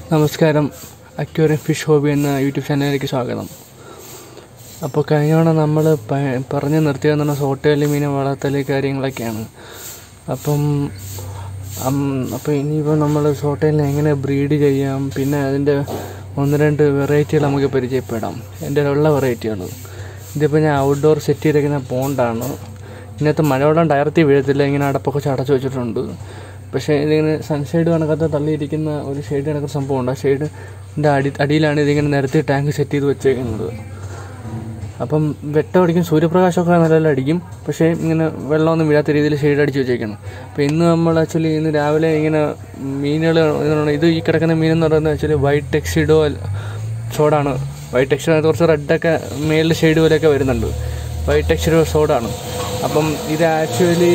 നമസ്കാരം aquarium fish hobby എന്ന YouTube ചാനലിലേക്ക് സ്വാഗതം അപ്പോൾ കഴിഞ്ഞ തവണ നമ്മൾ പറഞ്ഞു നിർത്തിയതെന്ന് പറഞ്ഞാൽ സോട്ടയിൽ മീൻ വളർത്തൽ കാര്യങ്ങളൊക്കെയാണ് അപ്പം അപ്പോൾ ഇനിയിപ്പോൾ നമ്മൾ സോട്ടയിലിനെ എങ്ങനെ ബ്രീഡ് ചെയ്യാം പിന്നെ അതിൻ്റെ ഒന്ന് രണ്ട് വെറൈറ്റികൾ നമുക്ക് പരിചയപ്പെടാം എൻ്റെ ഉള്ള വെറൈറ്റികൾ ഇതിപ്പോൾ ഞാൻ ഔട്ട്ഡോർ സെറ്റ് ചെയ്തിരിക്കുന്ന പോണ്ടാണ് ഇതിനകത്ത് മഴവെള്ളം ഡയറക്റ്റ് വീഴത്തില്ല ഇങ്ങനെ അടപ്പൊക്കെ ചടച്ച് വെച്ചിട്ടുണ്ട് പക്ഷേ ഇതിങ്ങനെ സൺഷെയ്ഡ് കണക്കത്ത് തള്ളിയിരിക്കുന്ന ഒരു ഷെയ്ഡ് കണക്കൊരു സംഭവമുണ്ട് ആ ഷെയ്ഡിൻ്റെ അടി അടിയിലാണ് ഇതിങ്ങനെ നിരത്തി ടാങ്ക് സെറ്റ് ചെയ്ത് വെച്ചേക്കുന്നത് അപ്പം വെട്ടം അടിക്കും സൂര്യപ്രകാശമൊക്കെ നല്ല നല്ല അടിക്കും പക്ഷേ ഇങ്ങനെ വെള്ളമൊന്നും വീഴാത്ത രീതിയിൽ ഷെയ്ഡ് അടിച്ച് വെച്ചേക്കണം അപ്പോൾ ഇന്ന് നമ്മൾ ആക്ച്വലി ഇന്ന് രാവിലെ ഇങ്ങനെ മീനുകൾ ഇത് ഈ കിടക്കുന്ന മീനെന്ന് പറയുന്നത് ആക്ച്വലി വൈറ്റ് ടെക്സിഡോ സോഡാണ് വൈറ്റ് ടെക്സിഡ് കുറച്ച് റെഡൊക്കെ മേളിൽ ഷെയ്ഡ് പോലെയൊക്കെ വരുന്നുണ്ട് വൈറ്റ് ടെക്സിഡോ സോഡാണ് അപ്പം ഇത് ആക്ച്വലി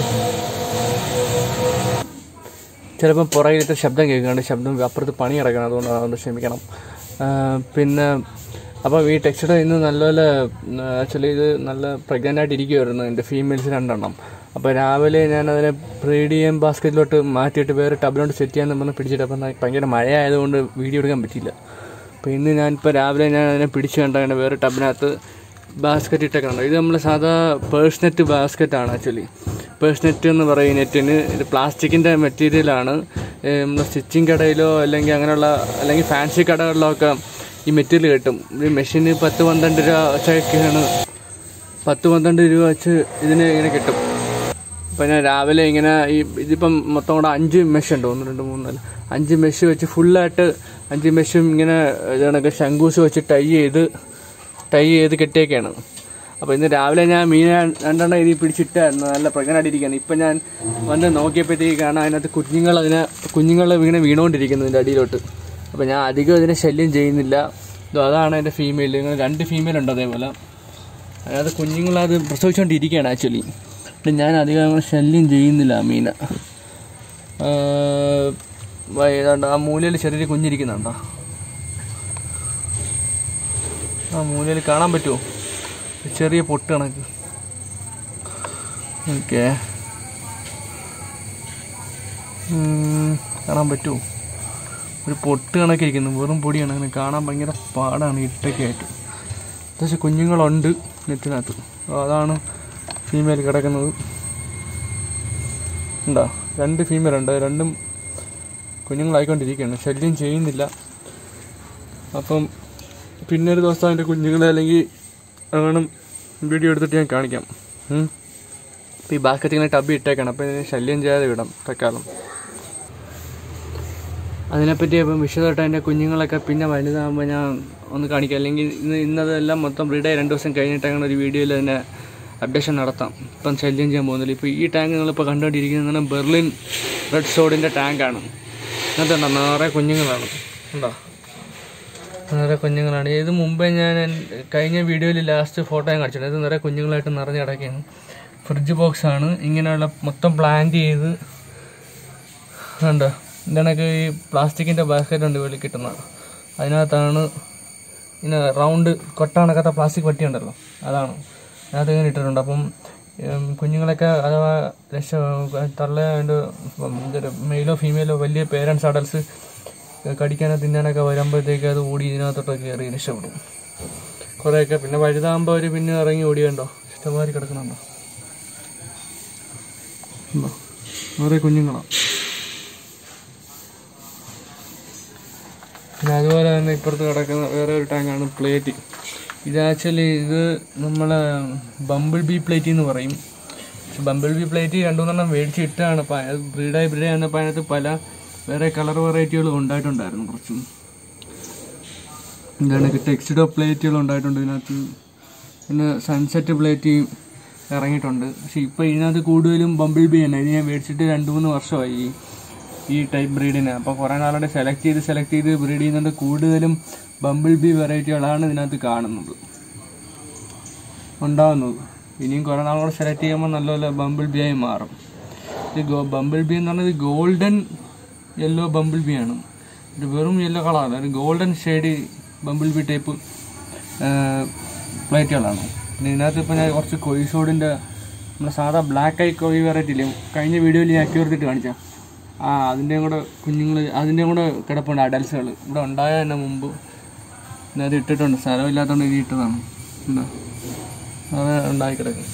ചിലപ്പം പുറകിലത്തെ ശബ്ദം കേൾക്കുന്നുണ്ട് ശബ്ദം അപ്പുറത്ത് പണി കിടക്കണം അതുകൊണ്ട് അതുകൊണ്ട് ക്ഷമിക്കണം ആ, പിന്നെ അപ്പോൾ ഈ ടെക്സ്റ്റഡ് ഇന്ന് നല്ലപോലെ ആക്ച്വലി ഇത് നല്ല പ്രഗ്നൻ്റ് ആയിട്ട് ഇരിക്കുമായിരുന്നു എൻ്റെ ഫീമെയിൽസ് രണ്ടെണ്ണം അപ്പോൾ രാവിലെ ഞാൻ അതിനെ ബ്രീഡ് ചെയ്യാൻ ബാസ്ക്കറ്റിലോട്ട് മാറ്റിയിട്ട് വേറെ ടബിലോട്ട് സെറ്റ് ചെയ്യാൻ പറഞ്ഞ് പിടിച്ചിട്ട് അപ്പം ഭയങ്കര മഴ ആയതുകൊണ്ട് വീഡിയോ എടുക്കാൻ പറ്റിയില്ല അപ്പോൾ ഇന്ന് ഞാനിപ്പോൾ രാവിലെ ഞാൻ അതിനെ പിടിച്ച് കണ്ടാണ് വേറെ ടബിനകത്ത് ബാസ്ക്കറ്റ് ഇട്ടേക്കണം ഇത് നമ്മൾ സാധാ പേഴ്സ് നെറ്റ് ബാസ്ക്കറ്റ് ആണ് ആക്ച്വലി പേഴ്സ് നെറ്റ് എന്ന് പറയും നെറ്റിന് ഇത് പ്ലാസ്റ്റിക്കിൻ്റെ മെറ്റീരിയലാണ് നമ്മൾ സ്റ്റിച്ചിങ് കടയിലോ അല്ലെങ്കിൽ അങ്ങനെയുള്ള അല്ലെങ്കിൽ ഫാൻസി കടകളിലോ ഒക്കെ ഈ മെറ്റീരിയൽ കിട്ടും ഈ മെഷീന് പത്ത് പന്ത്രണ്ട് രൂപ വെച്ചൊക്കെയാണ് പത്ത് പന്ത്രണ്ട് രൂപ വെച്ച് ഇതിന് ഇങ്ങനെ കിട്ടും അപ്പം ഞാൻ രാവിലെ ഇങ്ങനെ ഈ ഇതിപ്പം മൊത്തം കൂടെ അഞ്ച് മെഷ് ഉണ്ട് ഒന്ന് രണ്ട് മൂന്ന് നാല് അഞ്ച് മെഷ് വെച്ച് ഫുള്ളായിട്ട് അഞ്ച് മെഷും ഇങ്ങനെ ഇതാണൊക്കെ ശങ്കൂസ് വെച്ച് ടൈ ചെയ്ത് ടൈ ചെയ്ത് കെട്ടിയൊക്കെയാണ് അപ്പോൾ ഇന്ന് രാവിലെ ഞാൻ മീനെ രണ്ടെണ്ണം ഇതിൽ പിടിച്ചിട്ടായിരുന്നു നല്ല പ്രഗ്നൻ്റായിട്ടിരിക്കുകയാണ് ഇപ്പം ഞാൻ വന്ന് നോക്കിയപ്പോഴത്തേക്ക് കാണാം അതിനകത്ത് കുഞ്ഞുങ്ങൾ അതിനെ കുഞ്ഞുങ്ങൾ ഇങ്ങനെ വീണുകൊണ്ടിരിക്കുന്നു ഇതിൻ്റെ അടിയിലോട്ട് അപ്പോൾ ഞാൻ അധികം ഇതിനെ ശല്യം ചെയ്യുന്നില്ല ഇത് അതാണ് എൻ്റെ ഫീമെയിൽ ഇങ്ങനെ രണ്ട് ഫീമെയിൽ ഉണ്ട് അതേപോലെ അതിനകത്ത് കുഞ്ഞുങ്ങളത് പ്രസവിച്ചുകൊണ്ടിരിക്കുകയാണ് ആക്ച്വലി ഞാൻ അധികം അങ്ങനെ ശല്യം ചെയ്യുന്നില്ല ആ മീനെ ആ, വ- ഏതാണ്ട് ആ മൂലയിൽ ചെറിയൊരു കുഞ്ഞിരിക്കുന്നുണ്ടോ ആ മൂലയിൽ കാണാൻ പറ്റുമോ ചെറിയ പൊട്ട് കണക്ക് ഓക്കെ കാണാൻ പറ്റുമോ ഒരു പൊട്ട് കണക്കിരിക്കുന്നു വെറും പൊടിയാണ് അങ്ങനെ കാണാൻ ഭയങ്കര പാടാണ് ഇട്ടൊക്കെ ആയിട്ട് പക്ഷേ കുഞ്ഞുങ്ങളുണ്ട് നെറ്റിനകത്ത് അപ്പോൾ അതാണ് ഫീമെയിൽ കിടക്കുന്നത് ഉണ്ടോ രണ്ട് ഫീമെയിൽ ഉണ്ട് രണ്ടും കുഞ്ഞുങ്ങളായിക്കൊണ്ടിരിക്കുകയാണ് ശല്യം ചെയ്യുന്നില്ല അപ്പം പിന്നെ ഒരു ദിവസം അതിൻ്റെ കുഞ്ഞുങ്ങളെ അല്ലെങ്കിൽ അങ്ങനെ വീഡിയോ എടുത്തിട്ട് ഞാൻ കാണിക്കാം ഉം. അപ്പോൾ ഈ ബാസ്ക്കറ്റ് ഇങ്ങനെ ടബി ഇട്ടേക്കാണ് അപ്പോൾ ഇതിനെ ശല്യം ചെയ്യാതെ വിടാം തൽക്കാലം അതിനെപ്പറ്റി ഇപ്പം വിശദമായിട്ട് അതിൻ്റെ കുഞ്ഞുങ്ങളൊക്കെ പിന്നെ വലുതാകുമ്പോൾ ഞാൻ ഒന്ന് കാണിക്കാം അല്ലെങ്കിൽ ഇന്ന് ഇന്നതെല്ലാം മൊത്തം ബ്രീഡായി രണ്ട് ദിവസം കഴിഞ്ഞിട്ട് അങ്ങനെ ഒരു വീഡിയോയിൽ അതിനെ അപ്ഡേഷൻ നടത്താം ഇപ്പം ശല്യം ചെയ്യാൻ പോകുന്നില്ല ഇപ്പോൾ ഈ ടാങ്ക് നിങ്ങളിപ്പോൾ കണ്ടുകൊണ്ടിരിക്കുന്നത് ബെർലിൻ റെഡ് സോഡിൻ്റെ ടാങ്കാണ് ഇന്നത്തെ ഉണ്ടോ നിറയെ കുഞ്ഞുങ്ങളാണ് ഉണ്ടോ നിറയെ കുഞ്ഞുങ്ങളാണ് ഇത് മുമ്പേ ഞാൻ എൻ- കഴിഞ്ഞ വീഡിയോയിൽ ലാസ്റ്റ് ഫോട്ടോ ഞാൻ കാണിച്ചിട്ടുണ്ട് ഇത് നിറയെ കുഞ്ഞുങ്ങളായിട്ട് നിറഞ്ഞ് കിടക്കുകയാണ് ഫ്രിഡ്ജ് ബോക്സ് ആണ് ഇങ്ങനെയുള്ള മൊത്തം പ്ലാന്റ് ചെയ്ത് കണ്ടോ ഇതിനൊക്കെ ഈ പ്ലാസ്റ്റിക്കിൻ്റെ ബാസ്ക്കറ്റ് ഉണ്ട് വെളിയിൽ കിട്ടുന്നത് അതിനകത്താണ് ഇങ്ങനെ റൗണ്ട് കൊട്ടാണക്കാത്ത പ്ലാസ്റ്റിക് പട്ടി ഉണ്ടല്ലോ അതാണ് അതിനകത്ത് ഇങ്ങനെ ഇട്ടിട്ടുണ്ട് അപ്പം ഉം, കുഞ്ഞുങ്ങളൊക്കെ അഥവാ രക്ഷ തള്ള ഇതൊരു മെയിലോ ഫീമെയിലോ വലിയ പേരൻസ് അഡൽസ് കടിക്കാനോ തിന്നാനൊക്കെ വരുമ്പോഴത്തേക്ക് അത് ഓടി ഇതിനകത്തോട്ട് കയറി രക്ഷപ്പെടും കുറേയൊക്കെ പിന്നെ വലുതാകുമ്പോൾ അവർ പിന്നെ ഇറങ്ങി ഓടിയുണ്ടോ ഇഷ്ടമാതിരി കിടക്കുന്നുണ്ടോ ഉണ്ടോ നിറയെ കുഞ്ഞുങ്ങളാണ് പിന്നെ അതുപോലെ തന്നെ ഇപ്പുറത്ത് കിടക്കുന്ന വേറെ ഒരു ടാങ്കാണ് പ്ലേറ്റ് ഇത് ആക്ച്വലി ഇത് നമ്മളെ ബമ്പിൾ ബി പ്ലേറ്റ് എന്ന് പറയും ബമ്പിൾ ബി പ്ലേറ്റ് രണ്ടു മൂന്നെണ്ണം മേടിച്ച് ഇട്ടാണ് ബ്രീഡായി ബ്രീഡ് ആയിരുന്നപ്പോൾ അതിനകത്ത് പല വേറെ കളർ വെറൈറ്റികളും ഉണ്ടായിട്ടുണ്ടായിരുന്നു കുറച്ചും എന്താണ് ടെക്സ്റ്റഡോ പ്ലേറ്റുകൾ ഉണ്ടായിട്ടുണ്ട് ഇതിനകത്ത് പിന്നെ സൺസെറ്റ് പ്ലേറ്റ് ഇറങ്ങിയിട്ടുണ്ട് പക്ഷെ ഇപ്പോൾ ഇതിനകത്ത് കൂടുതലും ബമ്പിൾ ബി തന്നെ ഇത് ഞാൻ മേടിച്ചിട്ട് രണ്ട് മൂന്ന് വർഷമായി ഈ- ഈ ടൈപ്പ് ബ്രീഡിനെ അപ്പോൾ കുറേ നാളുകൊണ്ട് സെലക്ട് ചെയ്ത് സെലക്ട് ചെയ്ത് ബ്രീഡ് ചെയ്യുന്നുണ്ട് കൂടുതലും ബമ്പിൾ ബി വെറൈറ്റികളാണ് ഇതിനകത്ത് കാണുന്നത് ഉണ്ടാകുന്നത് ഇനിയും കുറേ നാളുകൂടെ സെലക്ട് ചെയ്യുമ്പോൾ നല്ലപോലെ ബമ്പിൾ ബി ആയി മാറും ഇത് ഗോ ബമ്പിൾ ബി എന്ന് പറഞ്ഞത് ഗോൾഡൻ യെല്ലോ ബമ്പിൾ ബി ആണ് ഇത് വെറും യെല്ലോ കളറല്ല ഒരു golden shade bumblebee type പ്ലേറ്റുകളാണ് പിന്നെ ഇതിനകത്ത് ഇപ്പോൾ ഞാൻ കുറച്ച് കൊയ്സോഡിൻ്റെ നമ്മുടെ സാധാ ബ്ലാക്ക് ഐ കോഴി വെറൈറ്റി ഇല്ലേ കഴിഞ്ഞ വീഡിയോയിൽ ഞാൻ അക്യൂർത്തിട്ട് കാണിച്ചാൽ ആ അതിൻ്റെയും കൂടെ കുഞ്ഞുങ്ങൾ അതിൻ്റെയും കൂടെ കിടപ്പുണ്ട് അഡൽസുകൾ ഇവിടെ ഉണ്ടായ തന്നെ മുമ്പ് പിന്നെ അത് ഇട്ടിട്ടുണ്ട് സ്ഥലമില്ലാത്തതുകൊണ്ട് ഇത് ഇട്ടതാണ് എന്താ അത് ഉണ്ടായി കിടക്കും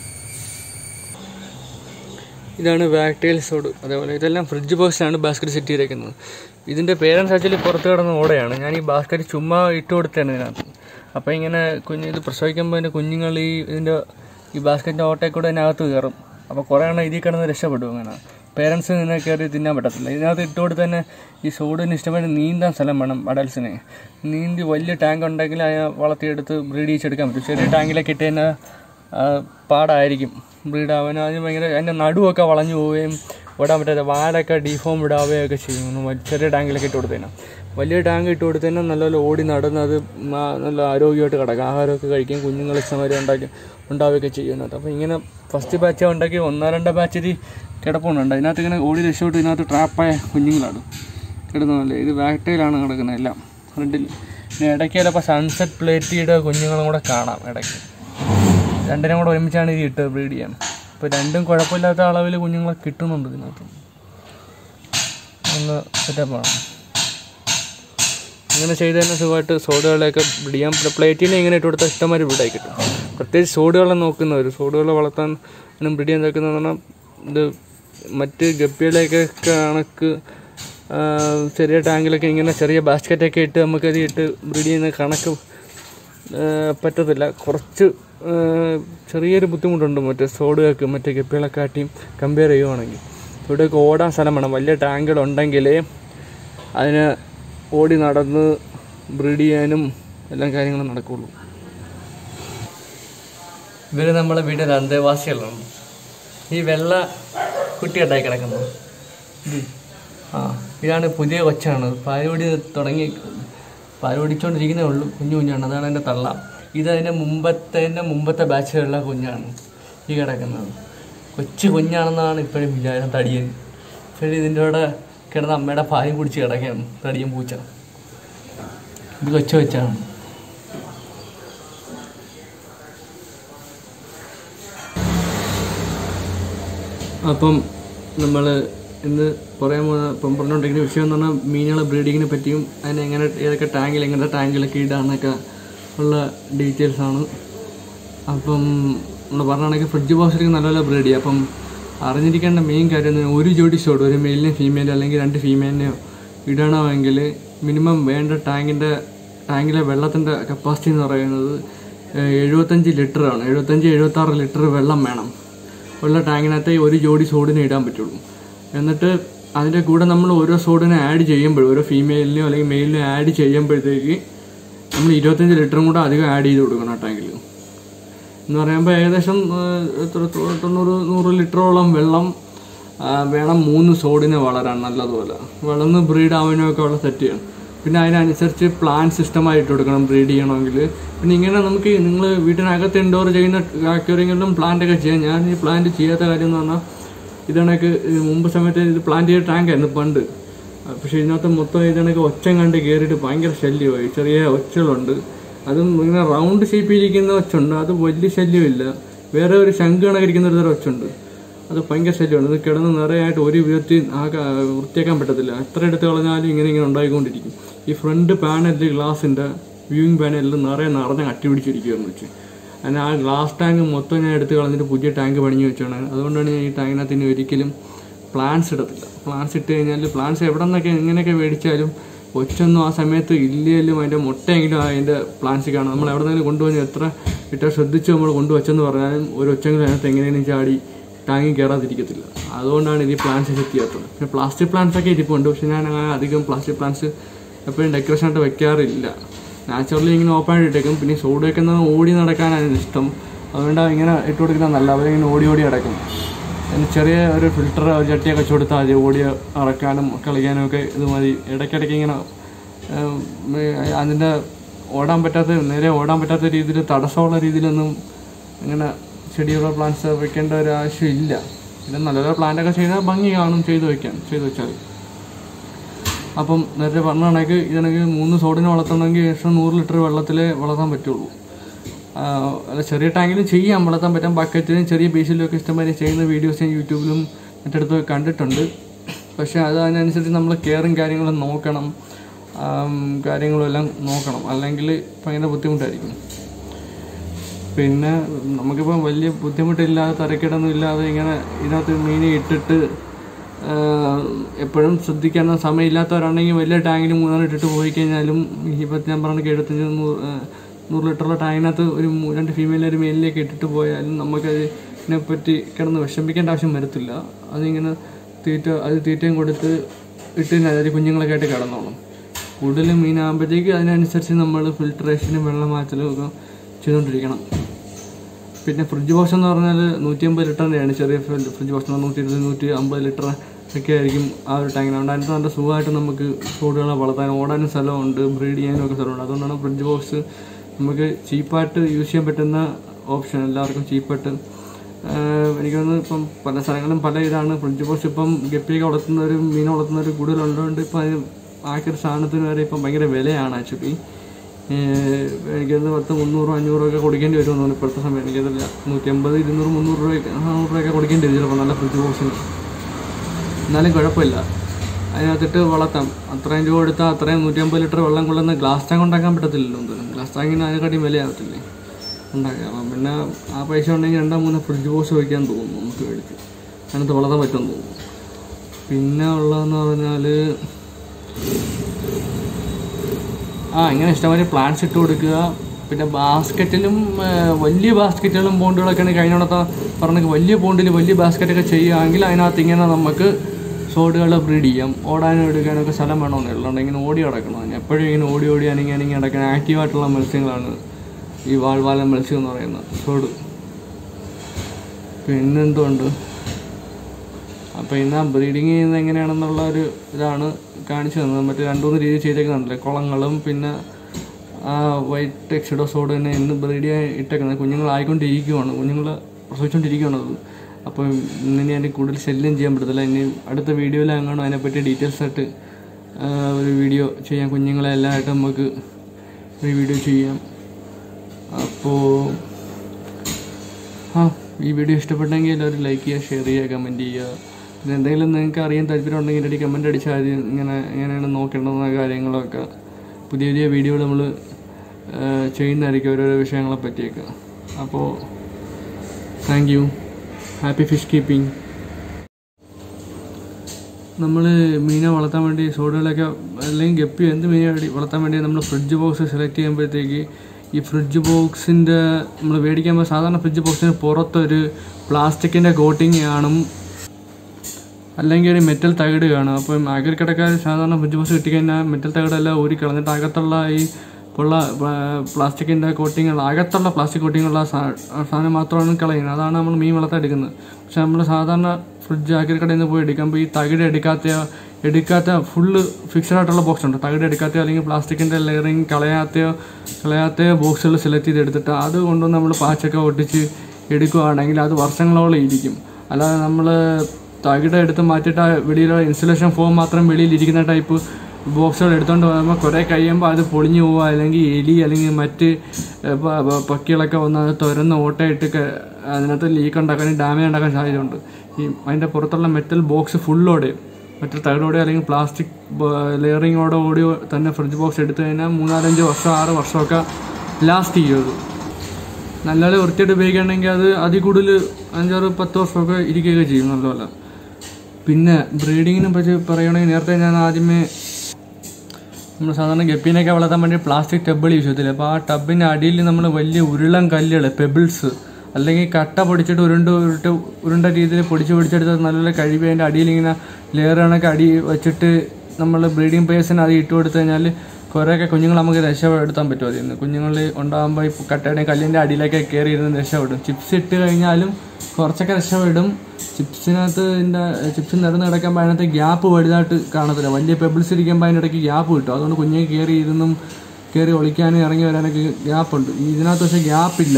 ഇതാണ് ബാക്ടീരിയൽ സോഡ് അതേപോലെ ഇതെല്ലാം ഫ്രിഡ്ജ് ബോക്സിലാണ് ബാസ്ക്കറ്റ് സെറ്റ് ചെയ്തേക്കുന്നത് ഇതിൻ്റെ പേരൻസ് ആക്ച്വലി പുറത്ത് കിടന്ന ഓടയാണ് ഞാൻ ഈ ബാസ്ക്കറ്റ് ചുമ്മാ ഇട്ട് കൊടുത്തതാണ് ഇതിനകത്ത് അപ്പോൾ ഇങ്ങനെ കുഞ്ഞ് ഇത് പ്രസവിക്കുമ്പോൾ എൻ്റെ കുഞ്ഞുങ്ങൾ ഈ ഇതിൻ്റെ ഈ ബാസ്ക്കറ്റിൻ്റെ ഓട്ടയിൽ കൂടെ അതിനകത്ത് കയറും അപ്പോൾ കുറേ എണ്ണം ഇതിൽ കിടന്ന് രക്ഷപ്പെടും അങ്ങനെ പേരൻസ് ഇതിനെ കയറി തിന്നാൻ പറ്റത്തില്ല ഇതിനകത്ത് ഇട്ട് കൊടുത്ത് തന്നെ ഈ സോഡിന് ഇഷ്ടപ്പെട്ട് നീന്താൻ സ്ഥലം വേണം അഡൽസിന് നീന്തി വലിയ ടാങ്ക് ഉണ്ടെങ്കിൽ അതിനെ വളർത്തിയെടുത്ത് ബ്രീഡ് ചെയ്തെടുക്കാൻ പറ്റും ചെറിയ ടാങ്കിലൊക്കെ ഇട്ട് തന്നെ ആ, പാടായിരിക്കും ബ്രീഡ് ആവാൻ അതിന് ഭയങ്കര അതിൻ്റെ നടുവൊക്കെ വളഞ്ഞു പോവുകയും ഓടാൻ പറ്റാതെ വാലൊക്കെ ഡീഫോം ഇടാവുകയൊക്കെ ചെയ്യും വ- ചെറിയ ടാങ്കിലൊക്കെ ഇട്ട് കൊടുത്തേനെ വലിയ ടാങ്ക് ഇട്ട് കൊടുത്തന്നെ നല്ലപോലെ ഓടി നടന്ന് അത് മാ- നല്ല ആരോഗ്യമായിട്ട് കിടക്കും ആഹാരമൊക്കെ കഴിക്കും കുഞ്ഞുങ്ങൾ ഇഷ്ടമാതിരി ഉണ്ടാക്കി ഉണ്ടാവുകയൊക്കെ ചെയ്യുന്നത് അപ്പോൾ ഇങ്ങനെ ഫസ്റ്റ് ബാച്ച് ഉണ്ടാക്കി ഒന്നോ രണ്ടോ ബാച്ചിൽ കിടപ്പുണ്ട് അതിനകത്ത് ഇങ്ങനെ ഓടി രക്ഷപ്പെട്ട് ഇതിനകത്ത് ട്രാപ്പായ കുഞ്ഞുങ്ങളാണ് കിടന്നതല്ലേ ഇത് ബാക്ടീരിയലാണ് കിടക്കുന്നത് എല്ലാം ഫ്രണ്ടിൽ പിന്നെ ഇടയ്ക്ക് ചിലപ്പോൾ സൺസെറ്റ് പ്ലേറ്റിയുടെ കുഞ്ഞുങ്ങളും കൂടെ കാണാം ഇടയ്ക്ക് രണ്ടിനും കൂടെ ഒരുമിച്ചാണ് ഇത് ഇട്ട് ബ്രീഡ് ചെയ്യാൻ അപ്പോൾ രണ്ടും കുഴപ്പമില്ലാത്ത അളവിൽ കുഞ്ഞുങ്ങളെ കിട്ടുന്നുണ്ട് ഇതിനകത്ത് ഒന്ന് സെറ്റപ്പാണ് ഇങ്ങനെ ചെയ്ത് തന്നെ സുഖമായിട്ട് സോഡുകളെയൊക്കെ ബ്രീഡ് ചെയ്യാം പിന്നെ പ്ലേറ്റിനെ ഇങ്ങനെ ഇട്ട് കൊടുത്താൽ ഇഷ്ടംമാതിരി ബ്രീഡായി കിട്ടും പ്രത്യേകിച്ച് സോഡുകളെ നോക്കുന്നവർ സോഡുകളെ വളർത്താൻ ബ്രീഡ് ചെയ്യാൻ നോക്കുന്നതെന്ന് പറഞ്ഞാൽ ഇത് മറ്റ് ഗപ്പികളെയൊക്കെ കണക്ക് ആ, ചെറിയ ടാങ്കിലൊക്കെ ഇങ്ങനെ ചെറിയ ബാസ്ക്കറ്റൊക്കെ ഇട്ട് നമുക്കത് ഇട്ട് ബ്രീഡ് ചെയ്യുന്ന കണക്ക് ആ, പറ്റത്തില്ല കുറച്ച് ആ, ചെറിയൊരു ബുദ്ധിമുട്ടുണ്ട് മറ്റേ സോഡുകൾക്ക് മറ്റേ ഗപ്പികളെക്കാട്ടിയും കമ്പയർ ചെയ്യുവാണെങ്കിൽ ഇവിടെയൊക്കെ ഓടാൻ സ്ഥലം വേണം വലിയ ടാങ്കുകളുണ്ടെങ്കിലേ അതിന് ഓടി നടന്ന് ബ്രീഡ് ചെയ്യാനും എല്ലാ കാര്യങ്ങളും നടക്കുള്ളൂ ഇവർ നമ്മളെ വീടിൻ്റെ അന്തേവാസികളാണ് ഈ വെള്ള കുട്ടി ഉണ്ടായി കിടക്കുന്നത് ഇത് ആ ഇതാണ് പുതിയ കൊച്ചാണ് പാലുപൊടി തുടങ്ങി പാല് പൊടിച്ചുകൊണ്ടിരിക്കുന്നേ ഉള്ളൂ കുഞ്ഞു കുഞ്ഞാണ് അതാണ് എൻ്റെ തള്ള ഇത് അതിൻ്റെ മുമ്പത്തെ മുമ്പത്തെ ബാച്ചിലുള്ള കുഞ്ഞാണ് ഈ കിടക്കുന്നത് കൊച്ചു കുഞ്ഞാണെന്നാണ് ഇപ്പോഴും വിചാരം തടിയൻ ഇപ്പോഴും ഇതിൻ്റെ കൂടെ കിടന്ന് അമ്മയുടെ പാലും കുടിച്ച് കിടക്കുകയാണ് തടിയൻ പൂച്ച ഇത് കൊച്ചു കൊച്ചാണ് അപ്പം നമ്മൾ ഇന്ന് പറയാൻ പോകുന്ന ഇപ്പം പറഞ്ഞുകൊണ്ടിരിക്കുന്ന വിഷയം എന്ന് പറഞ്ഞാൽ മീനുകളെ ബ്രീഡിങ്ങിനെ പറ്റിയും അതിനെ എങ്ങനെ ഏതൊക്കെ ടാങ്കിൽ എങ്ങനത്തെ ടാങ്കിലൊക്കെ ഇടാന്നൊക്കെ ഉള്ള ഡീറ്റെയിൽസ് ആണ് അപ്പം നമ്മൾ പറഞ്ഞാണെങ്കിൽ ഫ്രിഡ്ജ് ബോക്സിലേക്ക് നല്ലപോലെ ബ്രീഡ് ചെയ്യും അപ്പം അറിഞ്ഞിരിക്കേണ്ട മെയിൻ കാര്യം എന്ന് പറഞ്ഞാൽ ഒരു ജോഡി ഷോട്ട് ഒരു മെയിലിനെയും ഫീമെയിലും അല്ലെങ്കിൽ രണ്ട് ഫീമെയിലിനെയോ ഇടണമെങ്കിൽ മിനിമം വേണ്ട ടാങ്കിൻ്റെ ടാങ്കിലെ വെള്ളത്തിൻ്റെ കപ്പാസിറ്റി എന്ന് പറയുന്നത് ഏഹ്, എഴുപത്തഞ്ച് ലിറ്ററാണ് എഴുപത്തഞ്ച് എഴുപത്താറ് ലിറ്റർ വെള്ളം വേണം ഉള്ള ടാങ്കിനകത്ത് ഒരു ജോഡി സോഡിനെ ഇടാൻ പറ്റുള്ളൂ എന്നിട്ട് അതിൻ്റെ കൂടെ നമ്മൾ ഓരോ സോഡിനെ ആഡ് ചെയ്യുമ്പോൾ ഓരോ ഫീമെയിലിനെയോ അല്ലെങ്കിൽ മെയിലിനെയോ ആഡ് ചെയ്യുമ്പോഴത്തേക്ക് നമ്മൾ ഇരുപത്തഞ്ച് ലിറ്ററും കൂടെ അധികം ആഡ് ചെയ്ത് കൊടുക്കണം ആ ടാങ്കിൽ എന്ന് പറയുമ്പോൾ ഏകദേശം ആ, എത്ര തൊ- തൊണ്ണൂറ് നൂറ് ലിറ്ററോളം വെള്ളം ആ, വേണം മൂന്ന് സോഡിനെ വളരാൻ നല്ലതുപോലെ വളർന്ന് ബ്രീഡ് ആവാനൊക്കെ ഉള്ള സെറ്റ് ചെയ്യണം പിന്നെ അതിനനുസരിച്ച് പ്ലാൻ സിസ്റ്റമായിട്ട് കൊടുക്കണം ബ്രീഡ് ചെയ്യണമെങ്കിൽ പിന്നെ ഇങ്ങനെ നമുക്ക് നിങ്ങൾ വീട്ടിനകത്ത് ഇൻഡോർ ചെയ്യുന്ന അക്വേറിയങ്ങളിലും പ്ലാന്റ് ഒക്കെ ചെയ്യാം ഞാൻ ഈ പ്ലാന്റ് ചെയ്യാത്ത കാര്യം എന്ന് പറഞ്ഞാൽ ഇതണക്ക് മുമ്പ് സമയത്ത് ഇത് പ്ലാന്റ് ചെയ്ത ടാങ്കായിരുന്നു പണ്ട് പക്ഷേ ഇതിനകത്ത് മൊത്തം ഇതണക്ക് ഒച്ചം കണ്ട് കയറിയിട്ട് ഭയങ്കര ശല്യമായി ചെറിയ ഒച്ചകളുണ്ട് അതും ഇങ്ങനെ റൗണ്ട് ഷേപ്പിലിരിക്കുന്ന ഒച്ചുണ്ട് അത് വലിയ ശല്യമില്ല വേറെ ഒരു ശംഖ് കണക്കിരിക്കുന്ന ഒരു തരം ഒച്ചുണ്ട് അത് ഭയങ്കര ശല്യമാണ് ഇത് കിടന്ന് നിറയായിട്ട് ഒരു വിധത്തിൽ ആകെ വൃത്തിയാക്കാൻ പറ്റത്തില്ല എത്ര എടുത്ത് കളഞ്ഞാലും ഇങ്ങനെ ഇങ്ങനെ ഉണ്ടായിക്കൊണ്ടിരിക്കും ഈ ഫ്രണ്ട് പാനലിൽ ഗ്ലാസിൻ്റെ വ്യൂയിങ് പാനലിൽ നിറയെ നിറഞ്ഞ് കട്ടി പിടിച്ചിരിക്കുകയെന്ന് വെച്ച് അതിന് ആ ഗ്ലാസ് ടാങ്ക് മൊത്തം ഞാൻ എടുത്ത് കളഞ്ഞിട്ട് പുതിയ ടാങ്ക് പണിഞ്ഞു വെച്ചാണ് അതുകൊണ്ടാണ് ഞാൻ ഈ ടാങ്കിനകത്ത് ഇനി ഒരിക്കലും പ്ലാന്റ്സ് ഇടത്തില്ല പ്ലാന്റ്സ് ഇട്ട് കഴിഞ്ഞാൽ പ്ലാന്റ്സ് എവിടെ നിന്നൊക്കെ എങ്ങനെയൊക്കെ മേടിച്ചാലും ഒച്ചൊന്നും ആ സമയത്ത് ഇല്ലെങ്കിലും അതിൻ്റെ മുട്ടയെങ്കിലും അതിൻ്റെ പ്ലാന്റ്സ് കാണും നമ്മൾ എവിടെ നിന്നെങ്കിലും കൊണ്ടുപോയി എത്ര ഇട്ടാൽ ശ്രദ്ധിച്ച് നമ്മൾ കൊണ്ടുവച്ചെന്ന് പറഞ്ഞാലും ഒരു ഒച്ചെങ്കിലും അതിനകത്ത് എങ്ങനെയും ചാടി ടാങ്കിൽ കയറാതിരിക്കത്തില്ല അതുകൊണ്ടാണ് ഇത് പ്ലാന്റ്സ് സെറ്റ് ചെയ്യാത്തത് പിന്നെ പ്ലാസ്റ്റിക് പ്ലാന്റ്സ് ഒക്കെ ഇരിപ്പുണ്ട് പക്ഷെ ഞാൻ അങ്ങനെ അധികം പ്ലാസ്റ്റിക് പ്ലാന്റ്സ് എപ്പോഴും ഡെക്കറേഷൻ ആയിട്ട് വെക്കാറില്ല നാച്ചുറലി ഇങ്ങനെ ഓപ്പൺ ആയിട്ട് ഇട്ടേക്കും പിന്നെ സോഡ് വെക്കുന്നത് ഓടി നടക്കാനാണ് ഇഷ്ടം അതുകൊണ്ടാണ് ഇങ്ങനെ ഇട്ട് കൊടുക്കുന്നത് നല്ല അവരിങ്ങനെ ഓടി ഓടി നടക്കും പിന്നെ ചെറിയ ഒരു ഫിൽറ്റർ ഒരു ചട്ടിയൊക്കെ വെച്ച് കൊടുത്താൽ മതി ഓടി അറക്കാനും കളിക്കാനും ഒക്കെ ഇത് മതി ഇടയ്ക്കിടയ്ക്ക് ഇങ്ങനെ ഉം, അതിൻ്റെ ഓടാൻ പറ്റാത്ത നേരെ ഓടാൻ പറ്റാത്ത രീതിയിൽ തടസ്സമുള്ള രീതിയിലൊന്നും ഇങ്ങനെ ചെടിയുള്ള പ്ലാന്റ്സ് വെക്കേണ്ട ഒരു ആവശ്യമില്ല പിന്നെ നല്ലൊരു പ്ലാന്റൊക്കെ ചെയ്താൽ ഭംഗി കാണും ചെയ്ത് വെക്കാൻ ചെയ്ത് വെച്ചാൽ അപ്പം നേരത്തെ പറഞ്ഞ കണക്ക് ഇതിനൊക്കെ മൂന്ന് സോഡിനെ വളർത്തണമെങ്കിൽ ഏകദേശം നൂറ് ലിറ്റർ വെള്ളത്തിലേ വളർത്താൻ പറ്റുള്ളൂ ആ, അല്ല ചെറിയ ടാങ്കിലും ചെയ്യാം വളർത്താൻ പറ്റാം ബക്കറ്റിലും ചെറിയ പീസിലും ഒക്കെ ഇഷ്ടംമാതിരി ചെയ്യുന്ന വീഡിയോസ് ഞാൻ യൂട്യൂബിലും മറ്റിടത്ത് കണ്ടിട്ടുണ്ട് പക്ഷേ അത് അതിനനുസരിച്ച് നമ്മൾ കെയറും കാര്യങ്ങളും നോക്കണം ആം, കാര്യങ്ങളും എല്ലാം നോക്കണം അല്ലെങ്കിൽ ഭയങ്കര ബുദ്ധിമുട്ടായിരിക്കും പിന്നെ നമുക്കിപ്പം വലിയ ബുദ്ധിമുട്ടില്ലാതെ തരക്കേടൊന്നും ഇല്ലാതെ ഇങ്ങനെ ഇതിനകത്ത് മീനെ ഇട്ടിട്ട് എപ്പോഴും ശ്രദ്ധിക്കാൻ സമയമില്ലാത്തവരാണെങ്കിൽ വലിയ ടാങ്കിൽ മൂന്നാല് ഇട്ടിട്ട് പോയി കഴിഞ്ഞാലും ഇപ്പം ഞാൻ പറഞ്ഞ എഴുപത്തഞ്ച് നൂറ് ആ, നൂറ് ലിറ്ററുള്ള ടാങ്കിനകത്ത് ഒരു മൂ- രണ്ട് ഫീമെയിൽ ഒരു മെയിലിലേക്ക് ഇട്ടിട്ട് പോയാലും നമുക്കത് ഇതിനെപ്പറ്റി കിടന്ന് വിഷമിക്കേണ്ട ആവശ്യം വരത്തില്ല അതിങ്ങനെ തീറ്റ അത് തീറ്റയും കൊടുത്ത് ഇട്ട് അതായത് കുഞ്ഞുങ്ങളൊക്കെ ആയിട്ട് കിടന്നോളും കൂടുതൽ മീനാകുമ്പോഴത്തേക്ക് അതിനനുസരിച്ച് നമ്മൾ ഫിൽട്രേഷനും വെള്ളം മാറ്റലും ഒക്കെ ചെയ്തുകൊണ്ടിരിക്കണം പിന്നെ ഫ്രിഡ്ജ് ബോക്സ് എന്ന് പറഞ്ഞാൽ നൂറ്റി അമ്പത് ലിറ്ററിൻ്റെയാണ് ചെറിയ ഫ്രി- ഫ്രിഡ്ജ് ബോക്സ് എന്ന് പറഞ്ഞാൽ നൂറ്റി ഇരുപത് നൂറ്റി അമ്പത് ലിറ്റർ ഒക്കെ ആയിരിക്കും ആ ഒരു ടാങ്കിനുണ്ട് അതിനകത്ത് നല്ല സുഖമായിട്ട് നമുക്ക് ചൂടുകളെ വളർത്താൻ ഓടാനും സ്ഥലമുണ്ട് ബ്രീഡ് ചെയ്യാനും ഒക്കെ സ്ഥലമുണ്ട് അതുകൊണ്ടാണ് ഫ്രിഡ്ജ് ബോക്സ് നമുക്ക് ചീപ്പായിട്ട് യൂസ് ചെയ്യാൻ പറ്റുന്ന ഓപ്ഷൻ എല്ലാവർക്കും ചീപ്പായിട്ട് എനിക്ക് തോന്നുന്നു ഇപ്പം പല സ്ഥലങ്ങളും പല ഇതാണ് ഫ്രിഡ്ജ് ബോക്സ് ഇപ്പം ഗപ്പിയൊക്കെ വളർത്തുന്നവരും മീൻ വളർത്തുന്നവരും കൂടുതലുള്ളതുകൊണ്ട് ഇപ്പം അതിന് ആക്കൊരു സാധനത്തിന് വരെ ഇപ്പം ഭയങ്കര വിലയാണ് ആക്ച്വലി എനിക്കത് പത്ത് മുന്നൂറോ അഞ്ഞൂറോ ഒക്കെ കൊടുക്കേണ്ടി വരുമെന്ന് തോന്നുന്നു ഇപ്പോഴത്തെ സമയം എനിക്കതല്ല നൂറ്റി അമ്പത് ഇരുന്നൂറ് മുന്നൂറ് രൂപ നാനൂറ് രൂപയൊക്കെ കൊടുക്കേണ്ടി വരും ചിലപ്പോൾ നല്ല ഫ്രിഡ്ജ് ബോക്സിന് എന്നാലും കുഴപ്പമില്ല അതിനകത്തിട്ട് വളർത്താം അത്രയും രൂപ കൊടുത്താൽ അത്രയും നൂറ്റി അമ്പത് ലിറ്റർ വെള്ളം കൊള്ളുന്ന ഗ്ലാസ് ടാങ്ക് ഉണ്ടാക്കാൻ പറ്റത്തില്ലല്ലോ എന്തായാലും ഗ്ലാസ് ടാങ്കിന് അതിനെക്കാട്ടിയും വിലയാവത്തില്ലേ ഉണ്ടാക്കാം അപ്പം പിന്നെ ആ പൈസ ഉണ്ടെങ്കിൽ രണ്ടോ മൂന്നോ ഫ്രിഡ്ജ് ബോക്സ് വയ്ക്കാൻ തോന്നുന്നു നമുക്ക് മേടിച്ച് അതിനകത്ത് വളർത്താൻ പറ്റുമെന്ന് തോന്നുന്നു പിന്നെ ഉള്ളതെന്ന് പറഞ്ഞാൽ ആ ഇങ്ങനെ ഇഷ്ടംമാതിരി പ്ലാന്റ്സ് ഇട്ട് കൊടുക്കുക പിന്നെ ബാസ്ക്കറ്റിലും ആ, വലിയ ബാസ്ക്കറ്റുകളും പോണ്ടുകളൊക്കെയാണ് കഴിഞ്ഞോടത്തെ പറഞ്ഞ വലിയ പോണ്ടിൽ വലിയ ബാസ്ക്കറ്റൊക്കെ ചെയ്യുകയാണെങ്കിൽ അതിനകത്ത് ഇങ്ങനെ നമുക്ക് സോഡുകളെ ബ്രീഡ് ചെയ്യാം ഓടാനും എടുക്കാനൊക്കെ സ്ഥലം വേണമെന്നേ ഉള്ളൂ ഇങ്ങനെ ഓടി കിടക്കണം അതിന് എപ്പോഴും ഇങ്ങനെ ഓടി ഓടി അനങ്ങി അനങ്ങി കിടക്കുന്ന ആക്റ്റീവായിട്ടുള്ള മത്സ്യങ്ങളാണ് ഈ വാൾവാല മത്സ്യം എന്ന് പറയുന്നത് സോഡ് പിന്നെന്തുണ്ട് അപ്പോൾ ഇന്ന് ബ്രീഡിങ് ചെയ്യുന്നത് എങ്ങനെയാണെന്നുള്ള ഒരു ഇതാണ് കാണിച്ചു തന്നത് മറ്റേ രണ്ട് മൂന്ന് രീതി ചെയ്തേക്കുന്നുണ്ടല്ലേ കുളങ്ങളും പിന്നെ ആ വൈറ്റ് എക്സിഡോസോട് തന്നെ ഇന്ന് ബ്രീഡ് ചെയ്യാൻ ഇട്ടേക്കുന്നത് കുഞ്ഞുങ്ങളായിക്കൊണ്ടിരിക്കുവാണ് കുഞ്ഞുങ്ങൾ പ്രസവിച്ചുകൊണ്ടിരിക്കുകയാണ് അത് അപ്പം ഇനി അതിന് കൂടുതൽ ശല്യം ചെയ്യാൻ പറ്റത്തില്ല ഇനി അടുത്ത വീഡിയോയിൽ അങ്ങാണോ അതിനെപ്പറ്റി ഡീറ്റെയിൽസ് ആയിട്ട് ആ, ഒരു വീഡിയോ ചെയ്യാം കുഞ്ഞുങ്ങളെ എല്ലാം ആയിട്ട് നമുക്ക് ഒരു വീഡിയോ ചെയ്യാം അപ്പോൾ ആ ഈ വീഡിയോ ഇഷ്ടപ്പെട്ടെങ്കിൽ എല്ലാവരും ലൈക്ക് ചെയ്യുക ഷെയർ ചെയ്യുക കമൻറ്റ് ചെയ്യുക പിന്നെ എന്തെങ്കിലും നിങ്ങൾക്ക് അറിയാൻ താല്പര്യം ഉണ്ടെങ്കിൽ എൻ്റെ കമൻറ്റ് അടിച്ചാൽ മതി ഇങ്ങനെ എങ്ങനെയാണ് നോക്കേണ്ടതെന്ന കാര്യങ്ങളൊക്കെ പുതിയ പുതിയ വീഡിയോകൾ നമ്മൾ ചെയ്യുന്നതായിരിക്കും ഓരോരോ വിഷയങ്ങളെ പറ്റിയൊക്കെ അപ്പോൾ thank you happy fish keeping നമ്മൾ മീനെ വളർത്താൻ വേണ്ടി സോഡുകളൊക്കെ അല്ലെങ്കിൽ ഗപ്പി എന്ത് മീനെ വേണ്ടി വളർത്താൻ വേണ്ടി നമ്മൾ ഫ്രിഡ്ജ് ബോക്സ് സെലക്ട് ചെയ്യുമ്പോഴത്തേക്ക് ഈ ഫ്രിഡ്ജ് ബോക്സിൻ്റെ നമ്മൾ മേടിക്കുമ്പോൾ സാധാരണ ഫ്രിഡ്ജ് ബോക്സിന് പുറത്തൊരു പ്ലാസ്റ്റിക്കിൻ്റെ കോട്ടിങ് കാണും അല്ലെങ്കിൽ ഒരു മെറ്റൽ തകിട് കാണും അപ്പം അകൽക്കിടക്കാർ സാധാരണ ഫ്രിഡ്ജ് ബോക്സ് കിട്ടിക്കഴിഞ്ഞാൽ മെറ്റൽ തകിടെല്ലാം ഊരി കളഞ്ഞിട്ട് അകത്തുള്ള ഈ ഉള്ള പ്ലാസ്റ്റിക്കിൻ്റെ കോട്ടിങ്ങുള്ള അകത്തുള്ള പ്ലാസ്റ്റിക് കോട്ടിങ്ങുള്ള സാ- സാധനം മാത്രമാണ് കളയുന്നത് അതാണ് നമ്മൾ മീൻ വളർത്താൻ എടുക്കുന്നത് പക്ഷെ നമ്മൾ സാധാരണ ഫ്രിഡ്ജ് അകൽക്കടയിൽ നിന്ന് പോയി എടുക്കുമ്പോൾ ഈ തകിട് എടുക്കാത്ത എടുക്കാത്ത ഫുള്ള് ഫിക്സഡ് ആയിട്ടുള്ള ബോക്സ് ഉണ്ട് തകിട് എടുക്കാത്ത അല്ലെങ്കിൽ പ്ലാസ്റ്റിക്കിൻ്റെ ലെയറിങ് കളയാത്ത കളയാത്ത ബോക്സുകൾ സെലക്ട് ചെയ്ത് എടുത്തിട്ട് അത് കൊണ്ടുവന്ന് നമ്മൾ പാച്ചൊക്കെ ഒട്ടിച്ച് എടുക്കുകയാണെങ്കിൽ അത് വർഷങ്ങളോളം ഇരിക്കും അല്ലാതെ നമ്മൾ തകിട് എടുത്ത് മാറ്റിയിട്ട് ആ വെളിയിലുള്ള ഇൻസുലേഷൻ ഫോം മാത്രം വെളിയിൽ ഇരിക്കുന്ന ടൈപ്പ് ബോക്സുകൾ എടുത്തുകൊണ്ട് പോകുമ്പോൾ കുറേ കഴിയുമ്പോൾ അത് പൊളിഞ്ഞു പോവുക അല്ലെങ്കിൽ എലി അല്ലെങ്കിൽ മറ്റ് ഏഹ്, പ- പ- പക്കികളൊക്കെ വന്ന് അത് തുരന്ന് ഓട്ടയിട്ട് ക- അതിനകത്ത് ലീക്ക് ഉണ്ടാക്കാനും ഡാമേജ് ഉണ്ടാക്കാൻ സാധ്യതയുണ്ട് ഈ അതിൻ്റെ പുറത്തുള്ള മെറ്റൽ ബോക്സ് ഫുള്ളോടെ മറ്റേ തകിടോടെ അല്ലെങ്കിൽ പ്ലാസ്റ്റിക് ലെയറിങ്ങോടെ ഓടി തന്നെ ഫ്രിഡ്ജ് ബോക്സ് എടുത്തു കഴിഞ്ഞാൽ മൂന്നാലഞ്ച് വർഷം ആറ് വർഷമൊക്കെ ലാസ്റ്റ് ചെയ്യും അത് നല്ലപോലെ വൃത്തിയായിട്ട് ഉപയോഗിക്കുകയാണെങ്കിൽ അത് അതിൽ കൂടുതൽ അഞ്ചാറ് പത്ത് വർഷമൊക്കെ ഇരിക്കുകയൊക്കെ ചെയ്യും നല്ലപോലെ പിന്നെ ബ്രീഡിങ്ങിനെ പറ്റി പറയുകയാണെങ്കിൽ നേരത്തെ ഞാൻ ആദ്യമേ നമ്മൾ സാധാരണ ഗപ്പീനൊക്കെ വളർത്താൻ വേണ്ടി പ്ലാസ്റ്റിക് ടബുകൾ യൂസ് ചെയ്യത്തില്ല അപ്പോൾ ആ ടബിൻ്റെ അടിയിൽ നമ്മൾ വലിയ ഉരുളൻ കല്ലുകൾ പെബിൾസ് അല്ലെങ്കിൽ കട്ട പൊടിച്ചിട്ട് ഉരുണ്ട് ഉരുട്ട് ഉരുണ്ട രീതിയിൽ പൊടിച്ച് പൊടിച്ചെടുത്ത് നല്ലപോലെ കഴുകി അതിൻ്റെ അടിയിൽ ഇങ്ങനെ ലെയർ കണക്ക് അടി വെച്ചിട്ട് നമ്മൾ ബ്രീഡിംഗ് പേഴ്സിന് അത് ഇട്ട് കൊടുത്തു കഴിഞ്ഞാൽ കുറേയൊക്കെ കുഞ്ഞുങ്ങൾ നമുക്ക് രക്ഷപ്പെടുത്താൻ പറ്റും അതിൽ നിന്ന് കുഞ്ഞുങ്ങൾ ഉണ്ടാകുമ്പോൾ ഈ കട്ടയുടെ കല്ലിൻ്റെ അടിയിലൊക്കെ കയറി ഇരുന്ന് രക്ഷപ്പെടും ചിപ്സ് ഇട്ട് കഴിഞ്ഞാലും കുറച്ചൊക്കെ രക്ഷപ്പെടും ചിപ്സിനകത്ത് ഇതിൻ്റെ ചിപ്സ് നിരന്ന് കിടക്കുമ്പോൾ അതിനകത്ത് ഗ്യാപ്പ് വലുതായിട്ട് കാണത്തില്ല വലിയ പെബിൾസ് ഇരിക്കുമ്പോൾ അതിൻ്റെ ഇടയ്ക്ക് ഗ്യാപ്പ് കിട്ടും അതുകൊണ്ട് കുഞ്ഞിന് കയറി ഇരുന്നും കയറി ഒളിക്കാനും ഇറങ്ങി വരാനൊക്കെ ഗ്യാപ്പുണ്ട് ഇതിനകത്ത് പക്ഷേ ഗ്യാപ്പില്ല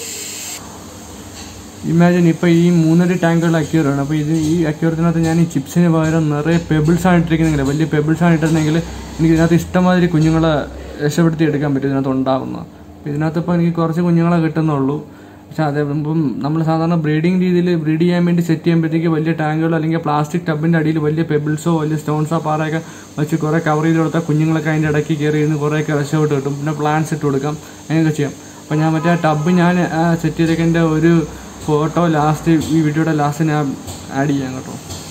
ഇമാജിൻ ഇപ്പോൾ ഈ മൂന്നര ടാങ്കുകൾ അക്യൂറാണ് അപ്പോൾ ഇത് ഈ അക്യൂറത്തിനകത്ത് ഞാൻ ഈ ചിപ്സിന് പകരം നിറയെ പെബിൾസ് ആണ് ഇട്ടിരിക്കുന്നെങ്കിൽ വലിയ പെബിൾസ് ആണ് ഇട്ടിരുന്നെങ്കിൽ എനിക്ക് ഇതിനകത്ത് ഇഷ്ടമാതിരി കുഞ്ഞുങ്ങളെ രക്ഷപ്പെടുത്തി എടുക്കാൻ പറ്റും ഇതിനകത്ത് ഉണ്ടാവുന്ന അപ്പോൾ ഇതിനകത്ത് ഇപ്പോൾ എനിക്ക് കുറച്ച് കുഞ്ഞുങ്ങളെ കിട്ടുന്നുള്ളൂ പക്ഷെ അതേ ഇപ്പം നമ്മൾ സാധാരണ ബ്രീഡിംഗ് രീതിയിൽ ബ്രീഡ് ചെയ്യാൻ വേണ്ടി സെറ്റ് ചെയ്യുമ്പോഴത്തേക്ക് വലിയ ടാങ്കുകളോ അല്ലെങ്കിൽ പ്ലാസ്റ്റിക് ടബിൻ്റെ അടിയിൽ വലിയ പെബിൾസോ വലിയ സ്റ്റോൺസോ പാറയൊക്കെ വെച്ച് കുറേ കവർ ചെയ്ത് കൊടുത്താൽ കുഞ്ഞുങ്ങളൊക്കെ അതിൻ്റെ ഇടയ്ക്ക് കയറി ഇരുന്ന് കുറേയൊക്കെ രക്ഷപ്പെട്ട് കിട്ടും പിന്നെ പ്ലാന്റ്സ് ഇട്ട് കൊടുക്കാം അങ്ങനെയൊക്കെ ചെയ്യാം അപ്പോൾ ഞാൻ മറ്റേ ടബ് ഞാൻ സെറ്റ് ചെയ്തേക്കൻ്റെ ഒരു ഫോട്ടോ ലാസ്റ്റ് ഈ വീഡിയോയുടെ ലാസ്റ്റ് ഞാൻ ആഡ് ചെയ്യാം കേട്ടോ